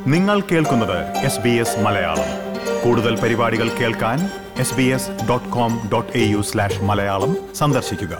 നിങ്ങൾ കേൾക്കുന്നത് S B S Malayalam കൂടുതൽ പരിപാടികൾ കേൾക്കാൻ S B S dot com dot A U slash Malayalam സന്ദർശിക്കുക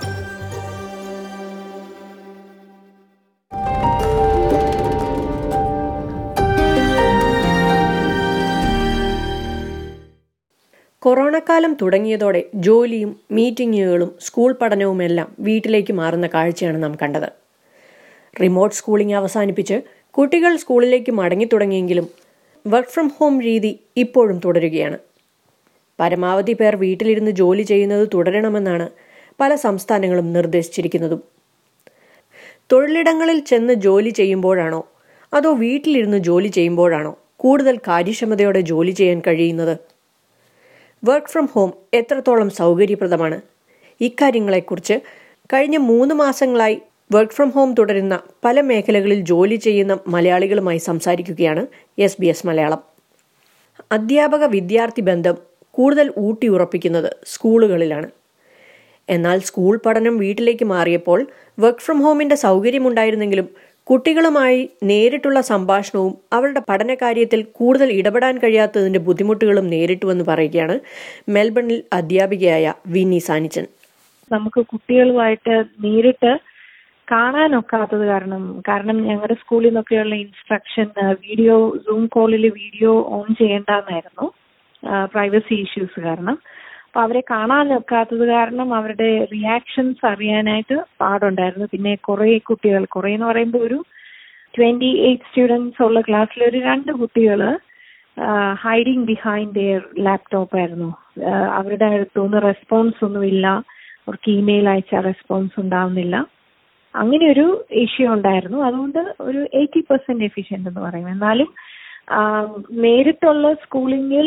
കൊറോണക്കാലം തുടങ്ങിയതോടെ ജോലിയും മീറ്റിങ്ങുകളും സ്കൂൾ പഠനവുമെല്ലാം വീട്ടിലേക്ക് മാറുന്ന കാഴ്ചയാണ് നാം കണ്ടത് റിമോട്ട് സ്കൂളിംഗ് അവസാനിപ്പിച്ച് കുട്ടികൾ സ്കൂളിലേക്ക് മടങ്ങി തുടങ്ങിയെങ്കിലും വർക്ക് ഫ്രം ഹോം രീതി ഇപ്പോഴും തുടരുകയാണ് പരമാവധി പേർ വീട്ടിലിരുന്ന് ജോലി ചെയ്യുന്നത് തുടരണമെന്നാണ് പല സംസ്ഥാനങ്ങളും നിർദ്ദേശിച്ചിരിക്കുന്നതും തൊഴിലിടങ്ങളിൽ ചെന്ന് ജോലി ചെയ്യുമ്പോഴാണോ അതോ വീട്ടിലിരുന്ന് ജോലി ചെയ്യുമ്പോഴാണോ കൂടുതൽ കാര്യക്ഷമതയോടെ ജോലി ചെയ്യാൻ കഴിയുന്നത് വർക്ക് ഫ്രം ഹോം എത്രത്തോളം സൗകര്യപ്രദമാണ് ഇക്കാര്യങ്ങളെക്കുറിച്ച് കഴിഞ്ഞ മൂന്ന് മാസങ്ങളായി വർക്ക് ഫ്രം ഹോം തുടരുന്ന പല മേഖലകളിൽ ജോലി ചെയ്യുന്ന മലയാളികളുമായി സംസാരിക്കുകയാണ് എസ് ബി എസ് മലയാളം അധ്യാപക വിദ്യാർത്ഥി ബന്ധം കൂടുതൽ ഊട്ടിയുറപ്പിക്കുന്നത് സ്കൂളുകളിലാണ് എന്നാൽ സ്കൂൾ പഠനം വീട്ടിലേക്ക് മാറിയപ്പോൾ വർക്ക് ഫ്രം ഹോമിന്റെ സൗകര്യമുണ്ടായിരുന്നെങ്കിലും കുട്ടികളുമായി നേരിട്ടുള്ള സംഭാഷണവും അവരുടെ പഠനകാര്യത്തിൽ കൂടുതൽ ഇടപെടാൻ കഴിയാത്തതിന്റെ ബുദ്ധിമുട്ടുകളും നേരിട്ടുവെന്ന് പറയുകയാണ് മെൽബണിൽ അധ്യാപികയായ വിന്നി സാനിച്ചൻ നമുക്ക് കുട്ടികളുമായിട്ട് നേരിട്ട് കാണാനൊക്കാത്തത് കാരണം കാരണം ഞങ്ങളുടെ സ്കൂളിൽ നിന്നൊക്കെയുള്ള ഇൻസ്ട്രക്ഷൻ വീഡിയോ സൂം കോളിൽ വീഡിയോ ഓൺ ചെയ്യേണ്ടെന്നായിരുന്നു പ്രൈവസി ഇഷ്യൂസ് കാരണം അപ്പൊ അവരെ കാണാനൊക്കാത്തത് കാരണം അവരുടെ റിയാക്ഷൻസ് അറിയാനായിട്ട് പാടുണ്ടായിരുന്നു പിന്നെ കുറെ കുട്ടികൾ കുറെ എന്ന് പറയുമ്പോൾ ഒരു ട്വന്റി എയ്റ്റ് സ്റ്റുഡൻസ് ഉള്ള ക്ലാസ്സിൽ ഒരു രണ്ട് കുട്ടികൾ ഹൈഡിങ് ബിഹൈൻഡ് ദെയർ ലാപ്ടോപ്പ് ആയിരുന്നു അവരുടെ അടുത്തുനിന്ന് റെസ്പോൺസ് ഒന്നുമില്ല അവർക്ക് ഇമെയിൽ അയച്ചാൽ റെസ്പോൺസ് ഉണ്ടാവുന്നില്ല അങ്ങനെ ഒരു ഇഷ്യൂ ഉണ്ടായിരുന്നു അതുകൊണ്ട് ഒരു എയ്റ്റി പെർസെന്റ് എഫിഷ്യന്റ് എന്ന് പറയും എന്നാലും നേരിട്ടുള്ള സ്കൂളിങ്ങിൽ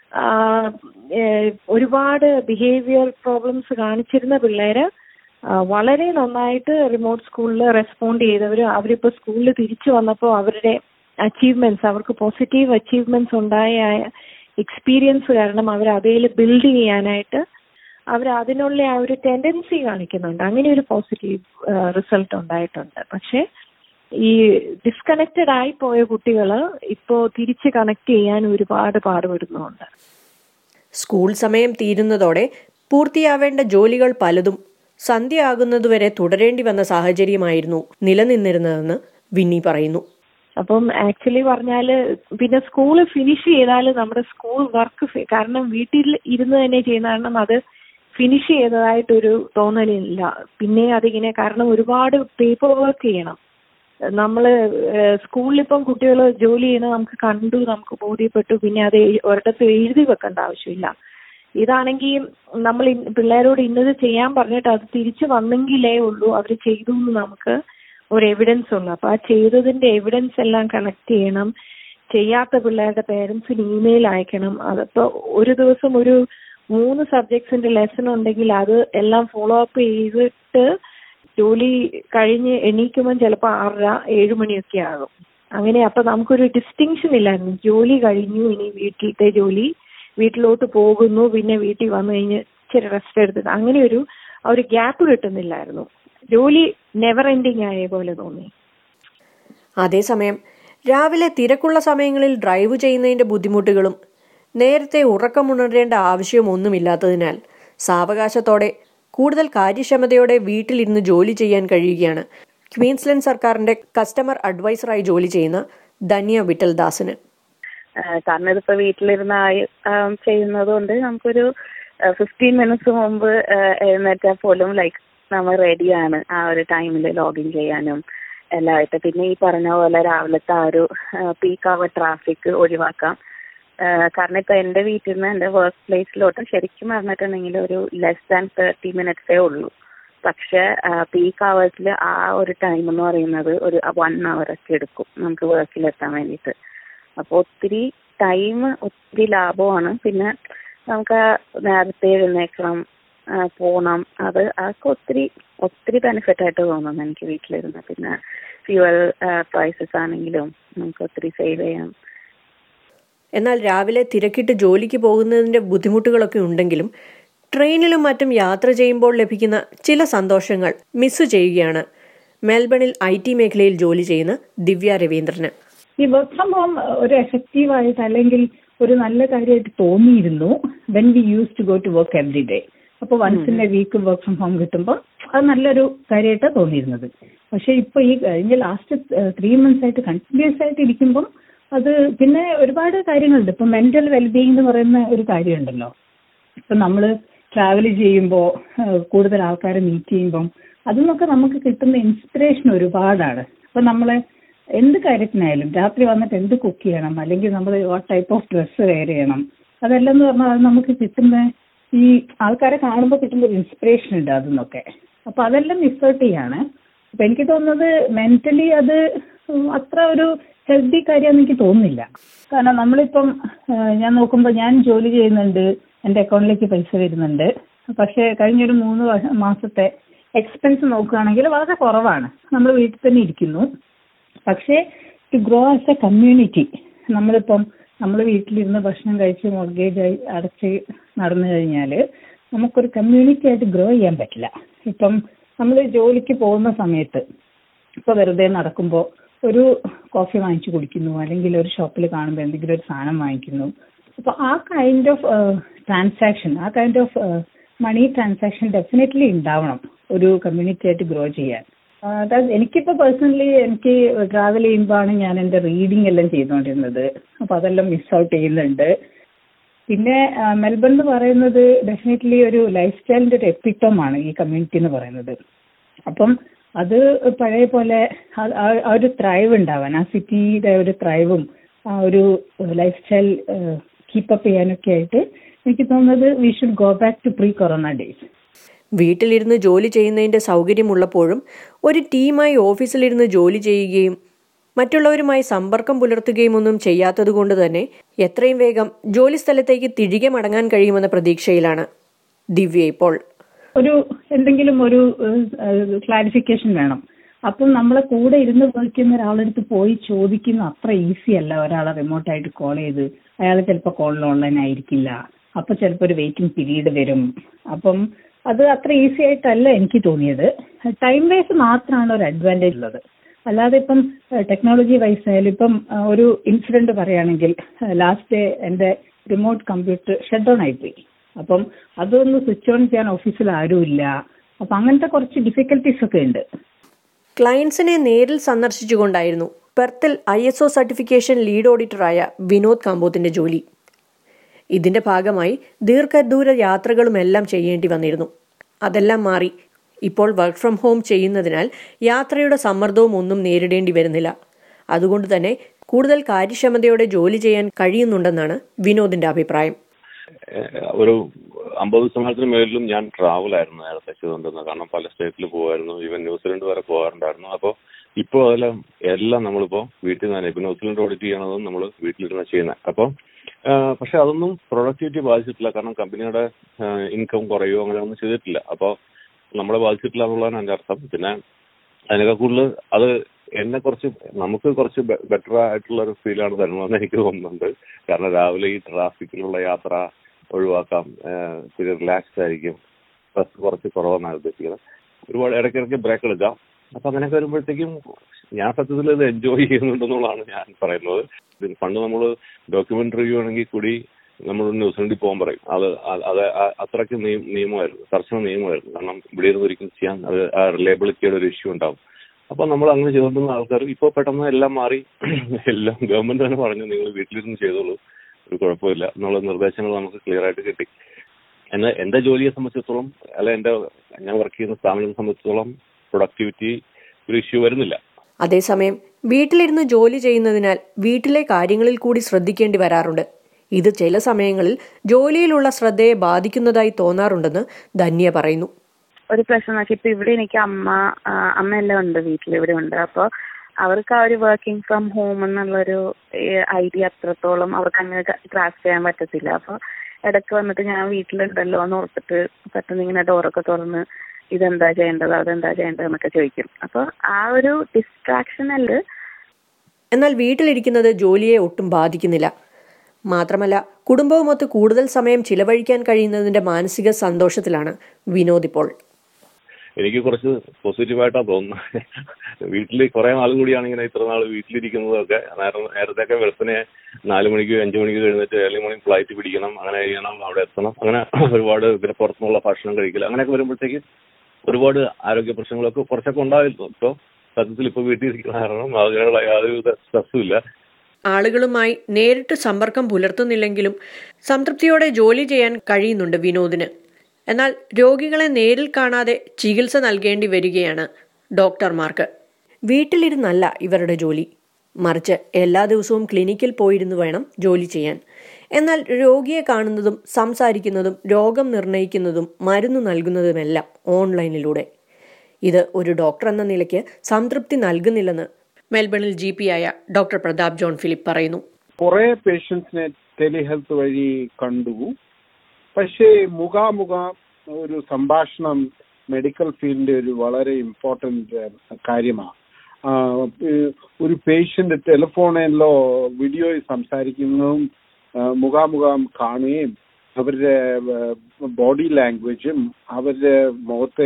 ഒരുപാട് ബിഹേവിയർ പ്രോബ്ലംസ് കാണിച്ചിരുന്ന പിള്ളേര് വളരെ നന്നായിട്ട് റിമോട്ട് സ്കൂളിൽ റെസ്പോണ്ട് ചെയ്തവർ അവരിപ്പോ സ്കൂളിൽ തിരിച്ചു വന്നപ്പോൾ അവരുടെ അച്ചീവ്മെന്റ്സ് അവർക്ക് പോസിറ്റീവ് അച്ചീവ്മെന്റ്സ് ഉണ്ടായ എക്സ്പീരിയൻസ് കാരണം അവർ അതിൽ ബിൽഡ് ചെയ്യാനായിട്ട് അവർ അതിനുള്ള ആ ഒരു ടെൻഡൻസി കാണിക്കുന്നുണ്ട് അങ്ങനെ ഒരു പോസിറ്റീവ് റിസൾട്ട് ഉണ്ടായിട്ടുണ്ട് പക്ഷെ ഈ ഡിസ്കണക്റ്റഡ് ആയി പോയ കുട്ടികൾ ഇപ്പോ തിരിച്ച് കണക്ട് ചെയ്യാൻ ഒരുപാട് പാടുപെടുന്നുണ്ട് സ്കൂൾ സമയം തീരുന്നതോടെ പൂർത്തിയാവേണ്ട ജോലികൾ പലതും സന്ധ്യയാകുന്നതുവരെ തുടരേണ്ടി വന്ന സാഹചര്യമായിരുന്നു നിലനിന്നിരുന്നതെന്ന് വിന്നി പറയുന്നു അപ്പം ആക്ച്വലി പറഞ്ഞാല് പിന്നെ സ്കൂൾ ഫിനിഷ് ചെയ്താൽ നമ്മുടെ സ്കൂൾ വർക്ക് കാരണം വീട്ടിൽ ഇരുന്ന് തന്നെ ചെയ്യുന്ന കാരണം അത് ഫിനിഷ് ചെയ്തതായിട്ടൊരു തോന്നലില്ല പിന്നെ അതിങ്ങനെ കാരണം ഒരുപാട് പേപ്പർ വർക്ക് ചെയ്യണം നമ്മൾ സ്കൂളിലിപ്പം കുട്ടികൾ ജോലി ചെയ്യുന്നത് നമുക്ക് കണ്ടു നമുക്ക് ബോധ്യപ്പെട്ടു പിന്നെ അത് ഒരിടത്ത് എഴുതി വെക്കേണ്ട ആവശ്യമില്ല ഇതാണെങ്കിൽ നമ്മൾ പിള്ളേരോട് ഇന്നത് ചെയ്യാൻ പറഞ്ഞിട്ട് അത് തിരിച്ചു വന്നെങ്കിലേ ഉള്ളൂ അവർ ചെയ്തു എന്ന് നമുക്ക് ഒരു എവിഡൻസ് ഉള്ളു അപ്പൊ ആ ചെയ്തതിന്റെ എവിഡൻസ് എല്ലാം കണക്ട് ചെയ്യണം ചെയ്യാത്ത പിള്ളേരുടെ പേരൻസിന് ഇമെയിൽ അയക്കണം അതിപ്പോ ഒരു ദിവസം ഒരു മൂന്ന് സബ്ജക്ട്സിന്റെ ലെസൺ ഉണ്ടെങ്കിൽ അത് എല്ലാം ഫോളോ അപ്പ് ചെയ്തിട്ട് ജോലി കഴിഞ്ഞ് എണീക്കുമ്പോൾ ചിലപ്പോൾ ആറര ഏഴ് മണിയൊക്കെ ആകും അങ്ങനെ അപ്പൊ നമുക്കൊരു ഡിസ്റ്റിങ്ഷൻ ഇല്ലായിരുന്നു ജോലി കഴിഞ്ഞു ഇനി വീട്ടിലത്തെ ജോലി വീട്ടിലോട്ട് പോകുന്നു പിന്നെ വീട്ടിൽ വന്നു കഴിഞ്ഞ് ഇച്ചിരി റെസ്റ്റ് എടുത്തിട്ട് അങ്ങനെ ഒരു ഒരു ഗ്യാപ്പ് കിട്ടുന്നില്ലായിരുന്നു ജോലി നെവർ എൻഡിങ് ആയ പോലെ തോന്നി അതേസമയം രാവിലെ തിരക്കുള്ള സമയങ്ങളിൽ ഡ്രൈവ് ചെയ്യുന്നതിന്റെ ബുദ്ധിമുട്ടുകളും നേരത്തെ ഉറക്കമുണരേണ്ട ആവശ്യമൊന്നുമില്ലാത്തതിനാൽ സാവകാശത്തോടെ കൂടുതൽ കാര്യക്ഷമതയോടെ വീട്ടിലിരുന്ന് ജോലി ചെയ്യാൻ കഴിയുകയാണ് ക്വീൻസ്ലൻഡ് സർക്കാരിന്റെ കസ്റ്റമർ അഡ്വൈസറായി ജോലി ചെയ്യുന്ന ധന്യ വിട്ടൽ ദാസിന് കാരണം ഇതിപ്പോ വീട്ടിലിരുന്ന് ചെയ്യുന്നത് കൊണ്ട് നമുക്കൊരു ഫിഫ്റ്റീൻ മിനിറ്റ്സ് മുമ്പ് എഴുന്നേറ്റാൽ പോലും ലൈക്ക് നമ്മൾ റെഡിയാണ് ആ ഒരു ടൈമിൽ ലോഗിൻ ചെയ്യാനും എല്ലാമായിട്ട് പിന്നെ ഈ പറഞ്ഞ പോലെ രാവിലത്തെ ആ ഒരു പീക്ക് അവർ ട്രാഫിക് ഒഴിവാക്കാം കാരണം ഇപ്പൊ എന്റെ വീട്ടിൽ നിന്ന് എന്റെ വർക്ക് പ്ലേസിലോട്ട് ശരിക്കും പറഞ്ഞിട്ടുണ്ടെങ്കിൽ ഒരു ലെസ് ദാൻ തേർട്ടി മിനിറ്റ്സേ ഉള്ളൂ പക്ഷെ പീക്ക് അവേഴ്സിൽ ആ ഒരു ടൈം എന്ന് പറയുന്നത് ഒരു വൺ അവർ ഒക്കെ എടുക്കും നമുക്ക് വർക്കിലെത്താൻ വേണ്ടിയിട്ട് അപ്പോൾ ഒത്തിരി ടൈം ഒത്തിരി ലാഭമാണ് പിന്നെ നമുക്ക് നേരത്തെ എഴുന്നേക്കണം പോണം അത് അതൊക്കെ ഒത്തിരി ഒത്തിരി ബെനിഫിറ്റ് ആയിട്ട് തോന്നുന്നു എനിക്ക് വീട്ടിലിരുന്ന് പിന്നെ ഫ്യൂവൽ പ്രൈസസ് ആണെങ്കിലും നമുക്ക് ഒത്തിരി സേവ് ചെയ്യാം എന്നാൽ രാവിലെ തിരക്കിട്ട് ജോലിക്ക് പോകുന്നതിന്റെ ബുദ്ധിമുട്ടുകളൊക്കെ ഉണ്ടെങ്കിലും ട്രെയിനിലും മറ്റും യാത്ര ചെയ്യുമ്പോൾ ലഭിക്കുന്ന ചില സന്തോഷങ്ങൾ മിസ് ചെയ്യുകയാണ് മെൽബണിൽ ഐ ടി മേഖലയിൽ ജോലി ചെയ്യുന്ന ദിവ്യ രവീന്ദ്രന് ഈ വർക്ക് ഫ്രം ഹോം ഒരു എഫക്റ്റീവ് ആയിട്ട് അല്ലെങ്കിൽ ഒരു നല്ല കാര്യമായിട്ട് തോന്നിയിരുന്നു when we use to go to work every day അപ്പോൾ once in a week work from home കിട്ടുമ്പോൾ അത് നല്ലൊരു കാര്യമായിട്ടാണ് തോന്നിയിരുന്നത് പക്ഷെ ഇപ്പൊ ഈ കഴിഞ്ഞ ലാസ്റ്റ് ത്രീ മന്ത്സ് ആയിട്ട് കണ്ടിന്യൂസ് ആയിട്ട് ഇരിക്കുമ്പം അത് പിന്നെ ഒരുപാട് കാര്യങ്ങളുണ്ട് ഇപ്പൊ മെന്റൽ വെൽബീയിങ് എന്ന് പറയുന്ന ഒരു കാര്യമുണ്ടല്ലോ ഇപ്പൊ നമ്മൾ ട്രാവൽ ചെയ്യുമ്പോൾ കൂടുതൽ ആൾക്കാരെ മീറ്റ് ചെയ്യുമ്പം അതിൽ നിന്നൊക്കെ നമുക്ക് കിട്ടുന്ന ഇൻസ്പിറേഷൻ ഒരുപാടാണ് അപ്പൊ നമ്മളെ എന്ത് കാര്യത്തിനായാലും രാത്രി വന്നിട്ട് എന്ത് കുക്ക് ചെയ്യണം അല്ലെങ്കിൽ നമ്മൾ what type of dress wear ചെയ്യണം അതെല്ലാം എന്ന് പറഞ്ഞാൽ അത് നമുക്ക് കിട്ടുന്ന ഈ ആൾക്കാരെ കാണുമ്പോൾ കിട്ടുന്ന ഒരു ഇൻസ്പിറേഷൻ ഉണ്ട് അതിന്നൊക്കെ അപ്പൊ അതെല്ലാം മിസ് ഔട്ട് ചെയ്യാണ് അപ്പൊ എനിക്ക് തോന്നുന്നത് മെന്റലി അത് അത്ര ഒരു ഹെൽത്തി കാര്യമാണെന്ന് എനിക്ക് തോന്നുന്നില്ല കാരണം നമ്മളിപ്പം ആ, ഞാൻ നോക്കുമ്പോൾ ഞാൻ ജോലി ചെയ്യുന്നുണ്ട് എൻ്റെ അക്കൗണ്ടിലേക്ക് പൈസ വരുന്നുണ്ട് പക്ഷേ കഴിഞ്ഞൊരു മൂന്ന് വർഷ- മാസത്തെ എക്സ്പെൻസ് നോക്കുകയാണെങ്കിൽ വളരെ കുറവാണ് നമ്മൾ വീട്ടിൽ തന്നെ ഇരിക്കുന്നു പക്ഷേ to grow as a community നമ്മളിപ്പം നമ്മൾ വീട്ടിലിരുന്ന് ഭക്ഷണം കഴിച്ച് മോർഗേജ് അടച്ച് നടന്നു കഴിഞ്ഞാൽ നമുക്കൊരു കമ്മ്യൂണിറ്റി ആയിട്ട് ഗ്രോ ചെയ്യാൻ പറ്റില്ല ഇപ്പം നമ്മൾ ജോലിക്ക് പോകുന്ന സമയത്ത് ഇപ്പൊ വെറുതെ നടക്കുമ്പോൾ ഒരു കോഫി വാങ്ങിച്ചു കുടിക്കുന്നു അല്ലെങ്കിൽ ഒരു ഷോപ്പിൽ കാണുമ്പോൾ എന്തെങ്കിലും ഒരു സാധനം വാങ്ങിക്കുന്നു അപ്പൊ ആ കൈൻഡ് ഓഫ് ട്രാൻസാക്ഷൻ ആ kind of money transaction definitely ഉണ്ടാവണം ഒരു കമ്മ്യൂണിറ്റി ആയിട്ട് ഗ്രോ ചെയ്യാൻ ആ, that- എനിക്കിപ്പോ പേഴ്സണലി എനിക്ക് ട്രാവൽ ചെയ്യുമ്പോഴാണ് ഞാൻ എന്റെ റീഡിംഗ് എല്ലാം ചെയ്തുകൊണ്ടിരുന്നത് അപ്പൊ അതെല്ലാം മിസ് ഔട്ട് ചെയ്യുന്നുണ്ട് പിന്നെ ആ, മെൽബൺ എന്ന് പറയുന്നത് ഡെഫിനറ്റ്ലി ഒരു ലൈഫ് സ്റ്റൈലിന്റെ ഒരു എപ്പിറ്റോമാണ് ഈ കമ്മ്യൂണിറ്റി എന്ന് പറയുന്നത് അപ്പം അത് പഴയ പോലെ ആ- ആ- ആ ഒരു ത്രൈവ് ഉണ്ടാവാൻ ആ സിറ്റിയുടെ ഒരു ത്രൈവും ആ ഒരു ലൈഫ് സ്റ്റൈൽ കീപ്പപ്പ് ചെയ്യാനൊക്കെ ആയിട്ട് എനിക്ക് തോന്നുന്നത് we should go back to pre corona days വീട്ടിലിരുന്ന് ജോലി ചെയ്യുന്നതിന്റെ സൗകര്യമുള്ളപ്പോഴും ഒരു ടീമായി ഓഫീസിലിരുന്ന് ജോലി ചെയ്യുകയും മറ്റുള്ളവരുമായി സമ്പർക്കം പുലർത്തുകയും ഒന്നും ചെയ്യാത്തതുകൊണ്ട് തന്നെ എത്രയും വേഗം ജോലി സ്ഥലത്തേക്ക് തിരികെ മടങ്ങാൻ കഴിയുമെന്ന പ്രതീക്ഷയിലാണ് ദിവ്യ ഇപ്പോൾ ഒരു എന്തെങ്കിലും ഒരു ക്ലാരിഫിക്കേഷൻ വേണം അപ്പം നമ്മളെ കൂടെ ഇരുന്ന് വർക്ക് ചെയ്യുന്ന ഒരാളെടുത്ത് പോയി ചോദിക്കുന്ന അത്ര ഈസി അല്ല ഒരാളെ റിമോട്ടായിട്ട് കോൾ ചെയ്ത് അയാൾ ചിലപ്പോൾ കോളിൽ ഓൺലൈൻ ആയിരിക്കില്ല അപ്പൊ ചിലപ്പോൾ ഒരു വെയിറ്റിംഗ് പീരീഡ് വരും അപ്പം അത് അത്ര ഈസി ആയിട്ടല്ല എനിക്ക് തോന്നിയത് ടൈം വൈസ് മാത്രമാണ് ഒരു അഡ്വാൻറ്റേജ് ഉള്ളത് അല്ലാതെ ഇപ്പം ടെക്നോളജി വൈസ് ആയാലും ഇപ്പം ആ, ഒരു ഇൻസിഡന്റ് പറയുകയാണെങ്കിൽ ലാസ്റ്റ് ഡേ എൻ്റെ റിമോട്ട് കമ്പ്യൂട്ടർ ഷട്ട് ഡൗൺ ആയിപ്പോയി അപ്പം അതൊന്ന് സ്വിച്ച് ഓൺ ചെയ്യാൻ ഓഫീസിൽ ആരുമില്ല അപ്പൊ അങ്ങനത്തെ കുറച്ച് ഡിഫിക്കൽട്ടീസ് ഒക്കെ ഉണ്ട് ക്ലയൻസിനെ നേരിൽ സന്ദർശിച്ചുകൊണ്ടായിരുന്നു പെർത്തിൽ I S O certification lead ഓഡിറ്ററായ വിനോദ് കാമ്പോത്തിന്റെ ജോലി ഇതിന്റെ ഭാഗമായി ദീർഘദൂര യാത്രകളുമെല്ലാം ചെയ്യേണ്ടി വന്നിരുന്നു അതെല്ലാം മാറി ഇപ്പോൾ വർക്ക് ഫ്രം ഹോം ചെയ്യുന്നതിനാൽ യാത്രയുടെ സമ്മർദ്ദവും ഒന്നും നേരിടേണ്ടി വരുന്നില്ല അതുകൊണ്ട് തന്നെ കൂടുതൽ കാര്യക്ഷമതയോടെ ജോലി ചെയ്യാൻ കഴിയുന്നുണ്ടെന്നാണ് വിനോദിന്റെ അഭിപ്രായം ഏഹ് ഒരു അമ്പത് ശതമാനത്തിന് മേളിലും ഞാൻ ട്രാവൽ ആയിരുന്നു നേരത്തെ ചെയ്തുകൊണ്ടിരുന്നത് കാരണം പല സ്റ്റേറ്റിൽ പോകുമായിരുന്നു ഈവൻ ന്യൂസിലൻഡ് വരെ പോകാറുണ്ടായിരുന്നു അപ്പോൾ ഇപ്പോൾ അതെല്ലാം എല്ലാം നമ്മളിപ്പോൾ വീട്ടിൽ നിന്ന് തന്നെ ഇപ്പൊ ന്യൂസിലൻഡ് ഓഡിറ്റ് ചെയ്യണതും നമ്മൾ വീട്ടിലിരുന്ന് ചെയ്യുന്നത് അപ്പോൾ പക്ഷെ അതൊന്നും പ്രൊഡക്ടിവിറ്റി ബാധിച്ചിട്ടില്ല കാരണം കമ്പനിയുടെ ഇൻകം കുറയോ അങ്ങനെ ഒന്നും ചെയ്തിട്ടില്ല അപ്പോൾ നമ്മളെ ബാധിച്ചിട്ടില്ല എന്നുള്ളതാണ് എൻ്റെ അർത്ഥം പിന്നെ അതിനൊക്കെ കൂടുതൽ അത് എന്നെ കുറച്ച് നമുക്ക് കുറച്ച് ബെറ്റർ ആയിട്ടുള്ള ഒരു ഫീലാണ് തരണമെന്ന് എനിക്ക് തോന്നുന്നുണ്ട് കാരണം രാവിലെ ഈ ട്രാഫിക്കിലുള്ള യാത്ര ഒഴിവാക്കാം ഏഹ് പിന്നെ റിലാക്സ്ഡ് ആയിരിക്കും സ്ട്രെസ് കുറച്ച് കുറവെന്നാണ് ഉദ്ദേശിക്കുന്നത് ഒരുപാട് ഇടയ്ക്കിടയ്ക്ക് ബ്രേക്ക് എടുക്കാം അപ്പൊ അങ്ങനെയൊക്കെ വരുമ്പോഴത്തേക്കും ഞാൻ സത്യത്തിൽ ഇത് എൻജോയ് ചെയ്യുന്നുണ്ടെന്നുള്ളതാണ് ഞാൻ പറയുന്നത് ഇത് പണ്ട് നമ്മൾ ഡോക്യുമെന്ററി റിവ്യൂ ആണെങ്കിൽ കൂടി നമ്മൾ ന്യൂസിലൻഡിൽ പോകാൻ പറയും അത് അ- അത് അ- അത്രയ്ക്ക് നിയ- നിയമമായിരുന്നു കർശന നിയമമായിരുന്നു കാരണം ഇവിടെ ഇരുന്ന് ഒരിക്കലും ചെയ്യാൻ അത് ആ റിലയബിലിറ്റിയുടെ ഒരു ഇഷ്യൂ ഉണ്ടാവും അപ്പൊ നമ്മൾ അങ്ങനെ ചെയ്തുകൊണ്ടിരുന്ന ആൾക്കാർ ഇപ്പോൾ പെട്ടെന്ന് എല്ലാം മാറി എല്ലാം ഗവൺമെന്റ് തന്നെ പറഞ്ഞു നിങ്ങൾ വീട്ടിലിരുന്ന് ചെയ്തോളൂ ഒരു കുഴപ്പമില്ല എന്നുള്ള നിർദ്ദേശങ്ങൾ നമുക്ക് ക്ലിയർ ആയിട്ട് കിട്ടി എന്നാൽ എന്റെ ജോലിയെ സംബന്ധിച്ചിടത്തോളം അല്ല എന്റെ ഞാൻ വർക്ക് ചെയ്യുന്ന സ്ഥാപനത്തെ സംബന്ധിച്ചിടത്തോളം പ്രൊഡക്ടിവിറ്റി ഒരു ഇഷ്യൂ വരുന്നില്ല അതേസമയം വീട്ടിലിരുന്ന് ജോലി ചെയ്യുന്നതിനാൽ വീട്ടിലെ കാര്യങ്ങളിൽ കൂടി ശ്രദ്ധിക്കേണ്ടി വരാറുണ്ട് ഇത് ചില സമയങ്ങളിൽ ജോലിയിലുള്ള ശ്രദ്ധയെ ബാധിക്കുന്നതായി തോന്നാറുണ്ടെന്ന് ധന്യ പറയുന്നു ഒരു പ്രശ്നം എന്ന് വെച്ചാൽ ഇപ്പൊ ഇവിടെ എനിക്ക് അമ്മ ആ, അമ്മയെല്ലാം ഉണ്ട് വീട്ടിൽ ഇവിടെ ഉണ്ട് അപ്പൊ അവർക്ക് ആ ഒരു വർക്കിംഗ് ഫ്രം ഹോം എന്നുള്ളൊരു ഐഡിയ അത്രത്തോളം അവർക്ക് അങ്ങനെ ഗ്രാസ് ചെയ്യാൻ പറ്റത്തില്ല അപ്പൊ ഇടയ്ക്ക് വന്നിട്ട് ഞാൻ വീട്ടിലുണ്ടല്ലോ എന്ന് ഓർത്തിട്ട് പെട്ടെന്ന് ഇങ്ങനെ ഡോറൊക്കെ തുറന്ന് ഇതെന്താ ചെയ്യേണ്ടത് അതെന്താ ചെയ്യേണ്ടത് എന്നൊക്കെ ചോദിക്കും അപ്പൊ ആ ഒരു ഡിസ്ട്രാക്ഷനല് എന്നാൽ വീട്ടിലിരിക്കുന്നത് ജോലിയെ ഒട്ടും ബാധിക്കുന്നില്ല മാത്രമല്ല കുടുംബവുമൊത്ത് കൂടുതൽ സമയം ചിലവഴിക്കാൻ കഴിയുന്നതിന്റെ മാനസിക സന്തോഷത്തിലാണ് വിനോദ് ഇപ്പോൾ എനിക്ക് കുറച്ച് പോസിറ്റീവായിട്ടാണ് തോന്നുന്നത് വീട്ടിൽ കുറെ നാളും കൂടിയാണ് ഇങ്ങനെ ഇത്ര നാൾ വീട്ടിലിരിക്കുന്നതൊക്കെ നേരം നേരത്തെയൊക്കെ വെളുപ്പിനെ നാല് മണിക്ക് അഞ്ചു മണിക്ക് എഴുന്നേറ്റ് ഏഴ് മണി ഫ്ലൈറ്റ് പിടിക്കണം അങ്ങനെ ചെയ്യണം അവിടെ എത്തണം അങ്ങനെ ഒരുപാട് പിന്നെ പുറത്തുനിന്നുള്ള ഭക്ഷണം കഴിക്കില്ല അങ്ങനെയൊക്കെ വരുമ്പോഴത്തേക്ക് ഒരുപാട് ആരോഗ്യ പ്രശ്നങ്ങളൊക്കെ കുറച്ചൊക്കെ ഉണ്ടായിരുന്നു ഇപ്പോൾ സത്യത്തിൽ ഇപ്പോൾ വീട്ടിൽ ഇരിക്കുന്ന കാരണം അതിനുള്ള യാതൊരുവിധ സ്ട്രെസ്സും ഇല്ല ആളുകളുമായി നേരിട്ട് സമ്പർക്കം പുലർത്തുന്നില്ലെങ്കിലും സംതൃപ്തിയോടെ ജോലി ചെയ്യാൻ കഴിയുന്നുണ്ട് വിനോദിന് എന്നാൽ രോഗികളെ നേരിൽ കാണാതെ ചികിത്സ നൽകേണ്ടി വരികയാണ് ഡോക്ടർമാർക്ക് വീട്ടിലിരുന്നല്ല ഇവരുടെ ജോലി മറിച്ച് എല്ലാ ദിവസവും ക്ലിനിക്കിൽ പോയിരുന്നു വേണം ജോലി ചെയ്യാൻ എന്നാൽ രോഗിയെ കാണുന്നതും സംസാരിക്കുന്നതും രോഗം നിർണയിക്കുന്നതും മരുന്ന് നൽകുന്നതുമെല്ലാം ഓൺലൈനിലൂടെ ഇത് ഒരു ഡോക്ടർ എന്ന നിലയ്ക്ക് സംതൃപ്തി നൽകുന്നില്ലെന്ന് മെൽബണിൽ ജി പി ആയ ഡോക്ടർ പ്രതാപ് ജോൺ ഫിലിപ്പ് പറയുന്നു കുറെ പേഷ്യൻസിനെ ടെലിഹെൽത്ത് വഴി കണ്ടു പക്ഷേ മുഖാമുഖ ഒരു സംഭാഷണം മെഡിക്കൽ ഫീൽഡിന്റെ ഒരു വളരെ ഇമ്പോർട്ടന്റ് കാര്യമാണ് ഒരു പേഷ്യന്റ് ടെലിഫോണിലോ വീഡിയോയിൽ സംസാരിക്കുന്നതും ആ, മുഖാമുഖം കാണുകയും അവരുടെ ബോഡി ലാംഗ്വേജും അവരുടെ മുഖത്തെ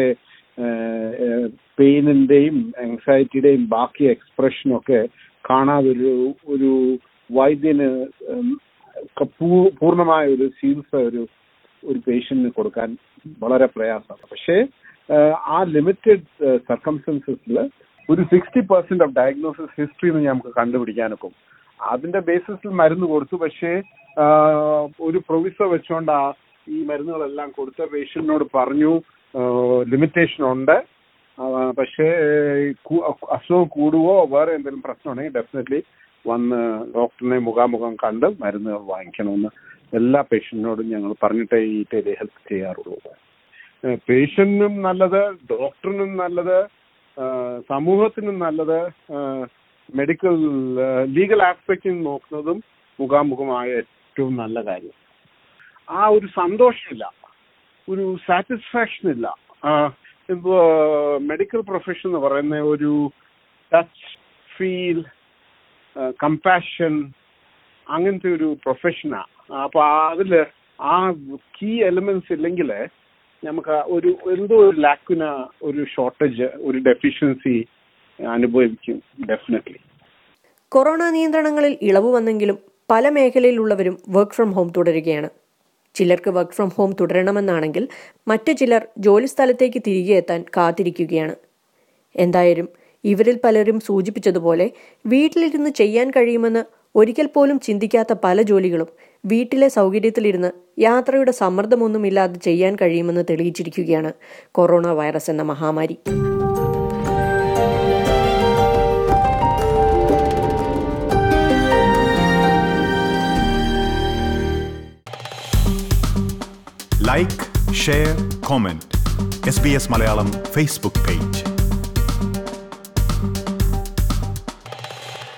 പെയിനിന്റെയും ആങ്സൈറ്റിയുടെയും ബാക്കി എക്സ്പ്രഷനും ഒക്കെ കാണാതെ ഒരു ഒരു വൈദ്യന് ഉം, ക- പൂ- പൂർണ്ണമായ ഒരു ചികിത്സ ഒരു ഒരു പേഷ്യന്റിന് കൊടുക്കാൻ വളരെ പ്രയാസമാണ് പക്ഷേ ആ, ആ ലിമിറ്റഡ് സർക്കംസ്റ്റൻസസിൽ ഒരു sixty percent of diagnosis history നമുക്ക് കണ്ടുപിടിക്കാനൊക്കും അതിന്റെ ബേസിസിൽ മരുന്ന് കൊടുത്തു പക്ഷേ ആ, ഒരു പ്രൊവിസർ വെച്ചുകൊണ്ട് ആ ഈ മരുന്നുകളെല്ലാം കൊടുത്ത പേഷ്യന്റിനോട് പറഞ്ഞു ലിമിറ്റേഷൻ ഉണ്ട് ആ, പക്ഷേ കു- അസുഖം കൂടുവോ വേറെ എന്തെങ്കിലും പ്രശ്നമുണ്ടെങ്കിൽ ഡെഫിനറ്റ്ലി വന്ന് ഡോക്ടറിനെ മുഖാമുഖം കണ്ട് മരുന്നുകൾ വാങ്ങിക്കണമെന്ന് എല്ലാ പേഷ്യന്റിനോടും ഞങ്ങൾ പറഞ്ഞിട്ടേ ഈ ടെലി ഹെൽത്ത് ചെയ്യാറുള്ളൂ പേഷ്യന്റിനും നല്ലത് ഡോക്ടറിനും നല്ലത് ആ, സമൂഹത്തിനും നല്ലത് മെഡിക്കൽ ലീഗൽ ആസ്പെക്റ്റിൽ നോക്കുന്നതും മുഖാമുഖമായ ഏറ്റവും നല്ല കാര്യം ആ ഒരു സന്തോഷമില്ല ഒരു സാറ്റിസ്ഫാക്ഷൻ ഇല്ല ആ, ഇപ്പോ മെഡിക്കൽ പ്രൊഫഷൻ എന്ന് പറയുന്ന ഒരു ടച്ച് ഫീൽ കമ്പാഷൻ അങ്ങനത്തെ ഒരു പ്രൊഫഷനാ അപ്പൊ അതില് ആ കീ എലിമെന്റ്സ് ഇല്ലെങ്കിൽ നമുക്ക് ആ ഒരു എന്തോ ഒരു ലാക്കുന ഒരു ഷോർട്ടേജ് ഒരു ഡെഫിഷ്യൻസി അനുഭവിക്കും ഡെഫിനറ്റ്ലി കൊറോണ നിയന്ത്രണങ്ങളിൽ ഇളവ് വന്നെങ്കിലും പല മേഖലയിലുള്ളവരും വർക്ക് ഫ്രം ഹോം തുടരുകയാണ് ചിലർക്ക് വർക്ക് ഫ്രം ഹോം തുടരണമെന്നാണെങ്കിൽ മറ്റു ചിലർ ജോലിസ്ഥലത്തേക്ക് തിരികെ എത്താൻ കാത്തിരിക്കുകയാണ് എന്തായാലും ഇവരിൽ പലരും സൂചിപ്പിച്ചതുപോലെ വീട്ടിലിരുന്ന് ചെയ്യാൻ കഴിയുമെന്ന് ഒരിക്കൽ പോലും ചിന്തിക്കാത്ത പല ജോലികളും വീട്ടിലെ സൗകര്യത്തിലിരുന്ന് യാത്രയുടെ സമ്മർദ്ദമൊന്നുമില്ലാതെ ചെയ്യാൻ കഴിയുമെന്ന് തെളിയിച്ചിരിക്കുകയാണ് കൊറോണ വൈറസ് എന്ന മഹാമാരി like share comment S B S Malayalam Facebook page